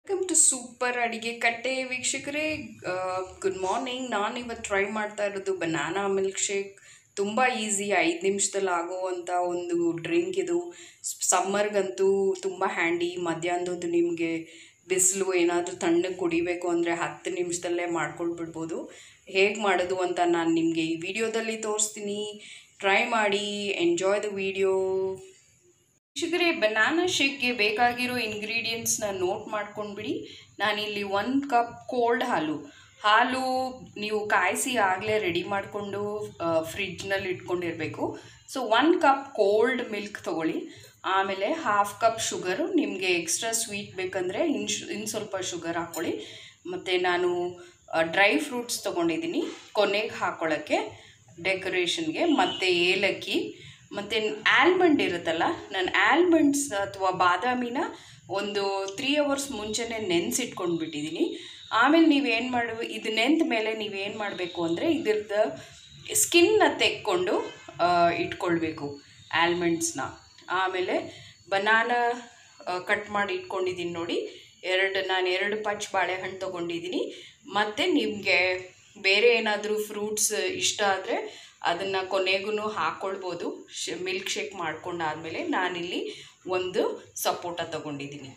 welcome to super ಅಡಿಗೆ ಕಟ್ಟೆ ವೀಕ್ಷಕರೇ ಗುಡ್ ಮಾರ್ನಿಂಗ್ ನಾನು ಇವತ್ತು ಟ್ರೈ ಮಾಡ್ತಾ ಇರೋದು ಬನಾನಾ ಮಿಲ್ಕ್ ಶೇಕ್ ತುಂಬ ಈಸಿ ಐದು ನಿಮಿಷದಲ್ಲಿ ಆಗುವಂಥ ಒಂದು ಡ್ರಿಂಕ್ ಇದು ಸಮ್ಮರ್ಗಂತೂ ತುಂಬ ಹ್ಯಾಂಡಿ ಮಧ್ಯಾಹ್ನದ್ದು ನಿಮಗೆ ಬಿಸಿಲು ಏನಾದರೂ ತಣ್ಣಗೆ ಕುಡಿಬೇಕು ಅಂದರೆ ಹತ್ತು ನಿಮಿಷದಲ್ಲೇ ಮಾಡ್ಕೊಳ್ಬಿಡ್ಬೋದು ಹೇಗೆ ಮಾಡೋದು ಅಂತ ನಾನು ನಿಮಗೆ ಈ ವಿಡಿಯೋದಲ್ಲಿ ತೋರಿಸ್ತೀನಿ ಟ್ರೈ ಮಾಡಿ ಎಂಜಾಯ್ ದ ವಿಡಿಯೋ ವೀಕ್ಷಕರೇ ಬನಾನಾ ಶೇಕ್ಗೆ ಬೇಕಾಗಿರೋ ಇಂಗ್ರೀಡಿಯೆಂಟ್ಸ್ನ ನೋಟ್ ಮಾಡ್ಕೊಂಡ್ಬಿಡಿ ನಾನಿಲ್ಲಿ ಒಂದು ಕಪ್ ಕೋಲ್ಡ್ ಹಾಲು ಹಾಲು ನೀವು ಕಾಯಿಸಿ ಆಗಲೇ ರೆಡಿ ಮಾಡಿಕೊಂಡು ಫ್ರಿಡ್ಜ್ನಲ್ಲಿ ಇಟ್ಕೊಂಡಿರಬೇಕು so one cup cold milk ತೊಗೊಳ್ಳಿ ಆಮೇಲೆ ಹಾಫ್ ಕಪ್ ಶುಗರು ನಿಮಗೆ ಎಕ್ಸ್ಟ್ರಾ ಸ್ವೀಟ್ ಬೇಕಂದರೆ ಇನ್ನು ಶು ಇನ್ನು ಸ್ವಲ್ಪ ಶುಗರ್ ಹಾಕ್ಕೊಳ್ಳಿ ಮತ್ತು ನಾನು ಡ್ರೈ ಫ್ರೂಟ್ಸ್ ತೊಗೊಂಡಿದ್ದೀನಿ ಕೊನೆಗೆ ಹಾಕ್ಕೊಳ್ಳೋಕ್ಕೆ ಡೆಕೋರೇಷನ್ಗೆ ಮತ್ತು ಏಲಕ್ಕಿ ಮತ್ತು ಆಲ್ಮಂಡ್ ಇರುತ್ತಲ್ಲ ನಾನು ಆಲ್ಮಂಡ್ಸ್ ಅಥವಾ ಬಾದಾಮಿನ ಒಂದು ತ್ರೀ ಅವರ್ಸ್ ಮುಂಚೆನೇ ನೆನೆಸಿಟ್ಕೊಂಡ್ಬಿಟ್ಟಿದ್ದೀನಿ ಆಮೇಲೆ ನೀವೇನು ಮಾಡ ಇದು ನೆಂದ ಮೇಲೆ ನೀವೇನು ಮಾಡಬೇಕು ಅಂದರೆ ಇದ್ರದ್ದು ಸ್ಕಿನ್ನ ತೆಕ್ಕೊಂಡು ಇಟ್ಕೊಳ್ಬೇಕು ಆಲ್ಮಂಡ್ಸ್ನ ಆಮೇಲೆ ಬನಾನ ಕಟ್ ಮಾಡಿ ಇಟ್ಕೊಂಡಿದ್ದೀನಿ ನೋಡಿ ಎರಡು ನಾನು ಎರಡು ಪಚ್ ಬಾಳೆಹಣ್ಣು ತೊಗೊಂಡಿದ್ದೀನಿ ಮತ್ತು ನಿಮಗೆ ಬೇರೆ ಏನಾದರೂ ಫ್ರೂಟ್ಸ್ ಇಷ್ಟ ಆದರೆ ಅದನ್ನು ಕೊನೆಗೂ ಹಾಕ್ಕೊಳ್ಬೋದು ಶ್ ಮಿಲ್ಕ್ ಶೇಕ್ ಮಾಡ್ಕೊಂಡಾದಮೇಲೆ ನಾನಿಲ್ಲಿ ಒಂದು ಸಪೋಟ ತೊಗೊಂಡಿದ್ದೀನಿ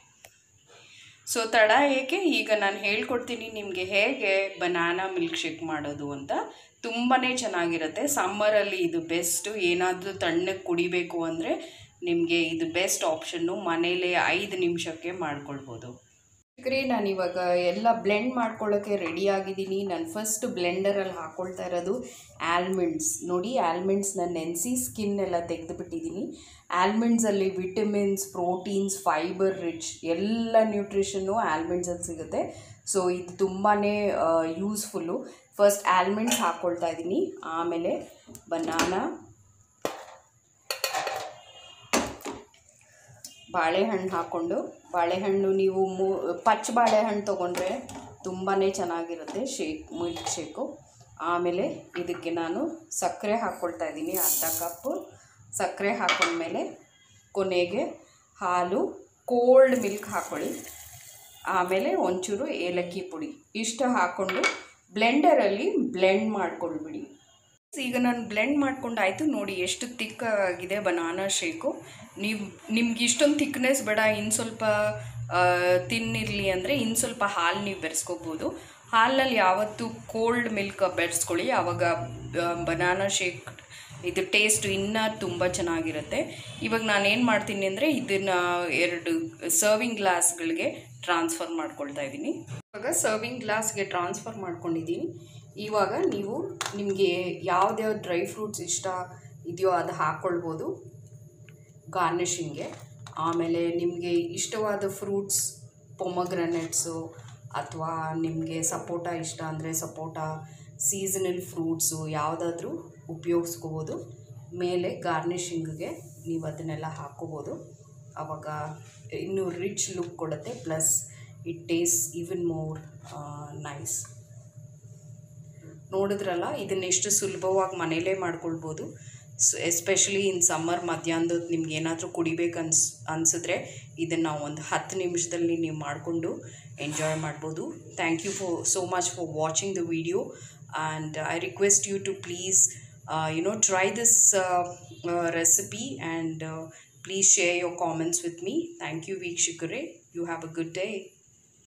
ಸೊ ತಡ ಏಕೆ ಈಗ ನಾನು ಹೇಳ್ಕೊಡ್ತೀನಿ ನಿಮಗೆ ಹೇಗೆ ಬನಾನಾ ಮಿಲ್ಕ್ ಶೇಕ್ ಮಾಡೋದು ಅಂತ ತುಂಬಾ ಚೆನ್ನಾಗಿರುತ್ತೆ ಸಮ್ಮರಲ್ಲಿ ಇದು ಬೆಸ್ಟು ಏನಾದರೂ ತಣ್ಣಗೆ ಕುಡಿಬೇಕು ಅಂದರೆ ನಿಮಗೆ ಇದು ಬೆಸ್ಟ್ ಆಪ್ಷನ್ನು ಮನೇಲೇ ಐದು ನಿಮಿಷಕ್ಕೆ ಮಾಡ್ಕೊಳ್ಬೋದು ಚಿಕ್ರಿ ನಾನು ಇವಾಗ ಎಲ್ಲ ಬ್ಲೆಂಡ್ ಮಾಡ್ಕೊಳ್ಳೋಕ್ಕೆ ರೆಡಿ ಆಗಿದ್ದೀನಿ ನಾನು ಫಸ್ಟ್ ಬ್ಲೆಂಡರಲ್ಲಿ ಹಾಕ್ಕೊಳ್ತಾ ಇರೋದು ಆಲ್ಮಂಡ್ಸ್ ನೋಡಿ ಆಲ್ಮಂಡ್ಸ್ನ ನೆನೆಸಿ ಸ್ಕಿನ್ ಎಲ್ಲ ತೆಗೆದುಬಿಟ್ಟಿದ್ದೀನಿ ಆಲ್ಮಂಡ್ಸಲ್ಲಿ ವಿಟಮಿನ್ಸ್ ಪ್ರೋಟೀನ್ಸ್ ಫೈಬರ್ ರಿಚ್ ಎಲ್ಲ ನ್ಯೂಟ್ರಿಷನ್ನು ಆಲ್ಮಂಡ್ಸಲ್ಲಿ ಸಿಗುತ್ತೆ ಸೊ ಇದು ತುಂಬಾ ಯೂಸ್ಫುಲ್ಲು ಫಸ್ಟ್ ಆಲ್ಮಂಡ್ಸ್ ಹಾಕ್ಕೊಳ್ತಾ ಇದ್ದೀನಿ ಆಮೇಲೆ ಬನಾನಾ ಬಾಳೆಹಣ್ಣು ಹಾಕ್ಕೊಂಡು ಬಾಳೆಹಣ್ಣು ನೀವು ಮೂ ಪಚ್ಚ ಬಾಳೆಹಣ್ಣು ತೊಗೊಂಡ್ರೆ ತುಂಬಾ ಚೆನ್ನಾಗಿರುತ್ತೆ ಶೇಕ್ ಮಿಲ್ಕ್ ಶೇಕು ಆಮೇಲೆ ಇದಕ್ಕೆ ನಾನು ಸಕ್ಕರೆ ಹಾಕ್ಕೊಳ್ತಾ ಇದ್ದೀನಿ ಅರ್ಧ ಕಪ್ಪು ಸಕ್ಕರೆ ಹಾಕೊಂಡ್ಮೇಲೆ ಕೊನೆಗೆ ಹಾಲು ಕೋಲ್ಡ್ ಮಿಲ್ಕ್ ಹಾಕ್ಕೊಳ್ಳಿ ಆಮೇಲೆ ಒಂಚೂರು ಏಲಕ್ಕಿ ಪುಡಿ ಇಷ್ಟು ಹಾಕ್ಕೊಂಡು ಬ್ಲೆಂಡರಲ್ಲಿ ಬ್ಲೆಂಡ್ ಮಾಡ್ಕೊಳ್ಬಿಡಿ ಈಗ ನಾನು ಬ್ಲೆಂಡ್ ಮಾಡ್ಕೊಂಡಾಯಿತು ನೋಡಿ ಎಷ್ಟು ತಿಕ್ಕಾಗಿದೆ ಬನಾನಾ ಶೇಕು ನೀವು ನಿಮ್ಗೆ ಇಷ್ಟೊಂದು ಥಿಕ್ನೆಸ್ ಬೇಡ ಇನ್ನು ಸ್ವಲ್ಪ ತಿನ್ನಿರಲಿ ಅಂದರೆ ಇನ್ನು ಸ್ವಲ್ಪ ಹಾಲು ನೀವು ಬೆರೆಸ್ಕೋಬೋದು ಹಾಲಲ್ಲಿ ಯಾವತ್ತೂ ಕೋಲ್ಡ್ ಮಿಲ್ಕ್ ಬೆರೆಸ್ಕೊಳ್ಳಿ ಆವಾಗ ಬನಾನಾ ಶೇಕ್ ಇದು ಟೇಸ್ಟ್ ಇನ್ನೂ ತುಂಬ ಚೆನ್ನಾಗಿರುತ್ತೆ ಇವಾಗ ನಾನು ಏನು ಮಾಡ್ತೀನಿ ಅಂದರೆ ಇದನ್ನು ಎರಡು ಸರ್ವಿಂಗ್ ಗ್ಲಾಸ್ಗಳಿಗೆ ಟ್ರಾನ್ಸ್ಫರ್ ಮಾಡ್ಕೊಳ್ತಾ ಇದ್ದೀನಿ ಇವಾಗ ಸರ್ವಿಂಗ್ ಗ್ಲಾಸ್ಗೆ ಟ್ರಾನ್ಸ್ಫರ್ ಮಾಡ್ಕೊಂಡಿದ್ದೀನಿ ಇವಾಗ ನೀವು ನಿಮಗೆ ಯಾವ್ದ್ಯಾವ್ದು ಡ್ರೈ ಫ್ರೂಟ್ಸ್ ಇಷ್ಟ ಇದೆಯೋ ಅದು ಹಾಕ್ಕೊಳ್ಬೋದು ಗಾರ್ನಿಷಿಂಗ್ಗೆ ಆಮೇಲೆ ನಿಮಗೆ ಇಷ್ಟವಾದ ಫ್ರೂಟ್ಸ್ ಪೊಮಗ್ರನೆಟ್ಸು ಅಥವಾ ನಿಮಗೆ ಸಪೋಟ ಇಷ್ಟ ಅಂದರೆ ಸಪೋಟ ಸೀಸನಲ್ ಫ್ರೂಟ್ಸು ಯಾವುದಾದ್ರೂ ಉಪಯೋಗಿಸ್ಕೋಬೋದು ಮೇಲೆ ಗಾರ್ನಿಷಿಂಗ್ಗೆ ನೀವು ಅದನ್ನೆಲ್ಲ ಹಾಕ್ಕೋಬೋದು ಆವಾಗ ಇನ್ನೂ ರಿಚ್ ಲುಕ್ ಕೊಡುತ್ತೆ plus it taste even more nice ನೋಡಿದ್ರಲ್ಲ ಇದನ್ನ ಎಷ್ಟು ಸುಲಭವಾಗಿ ಮನೇಲೇ ಮಾಡ್ಕೊಳ್ಬೋದು ಎಸ್ಪೆಷಲಿ ಇನ್ ಸಮ್ಮರ್ ಮಧ್ಯಾಹ್ನದ ನಿಮ್ಗೆ ಏನಾದರೂ ಕುಡಿಬೇಕು ಅನ್ಸ್ ಅನಿಸಿದ್ರೆ ಇದನ್ನು ಒಂದು ಹತ್ತು ನಿಮಿಷದಲ್ಲಿ ನೀವು ಮಾಡಿಕೊಂಡು ಎಂಜಾಯ್ ಮಾಡ್ಬೋದು thank you for so much for watching the video and I request you to please you know try this recipe and please share your comments with me thank you ವೀಕ್ಷಕರೇ you have a good day